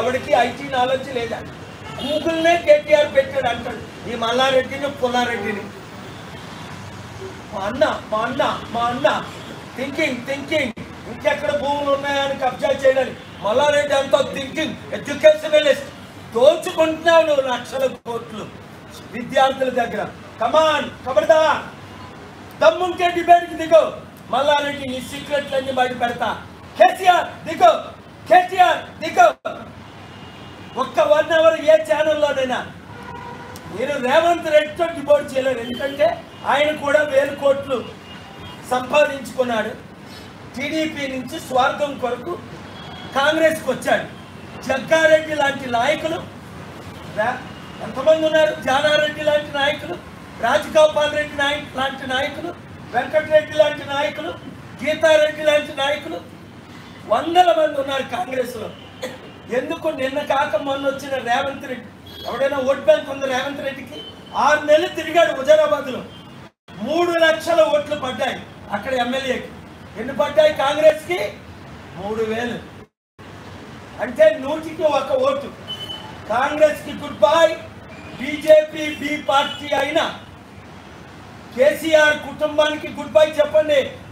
ఎవరికి IT knowledge లేదా గూగుల్నే కేటీఆర్ పెట్టాడు అంటాడు ఈ మల్లారెడ్డిని పుల్లారెడ్డిని మా అన్న మా అన్న మా అన్న థింకింగ్ థింకింగ్ ఇంకెక్కడ భూములు ఉన్నాయని కబ్జా చేయడానికి మల్లారెడ్డి అంతా థింకింగ్ ఎడ్యుకేషనలిస్ట్ దోచుకుంటున్నావు నువ్వు లక్షల కోట్లు విద్యార్థుల దగ్గర కమాన్ కబడదా దమ్ముంటే డిబేట్కి దిగు మల్లారెడ్డి నీ సీక్రెట్లన్నీ బయట పెడతా కేసీఆర్ దిగు కేసీఆర్ దిగు ఒక్క వన్ అవర్ ఏ ఛానల్లోనైనా మీరు రేవంత్ రెడ్డితో డిబోట్ చేయలేరు ఎందుకంటే ఆయన కూడా వేలు కోట్లు సంపాదించుకున్నాడు టీడీపీ నుంచి స్వార్థం కొరకు కాంగ్రెస్కి వచ్చాడు జగ్గారెడ్డి లాంటి నాయకులు రా- ఎంతమంది ఉన్నారు జానారెడ్డి లాంటి నాయకులు రాజగోపాల్ రెడ్డి నాయక్ లాంటి నాయకులు వెంకటరెడ్డి లాంటి నాయకులు గీతారెడ్డి లాంటి నాయకులు వందల మంది ఉన్నారు కాంగ్రెస్లో ఎందుకు నిన్న కాక మొన్న వచ్చిన రేవంత్ రెడ్డి ఎవడైనా ఓట్ బ్యాంక్ ఉంది రేవంత్ రెడ్డికి ఆరు నెలలు తిరిగాడు హుజరాబాద్లో మూడు లక్షల ఓట్లు పడ్డాయి అక్కడ ఎమ్మెల్యేకి ఎన్ని పడ్డాయి కాంగ్రెస్కి మూడు వేలు అంటే నూటికి ఒక ఓటు కాంగ్రెస్కి good bye BJP B party అయినా కేసీఆర్ కుటుంబానికి గుడ్ బై చెప్పండి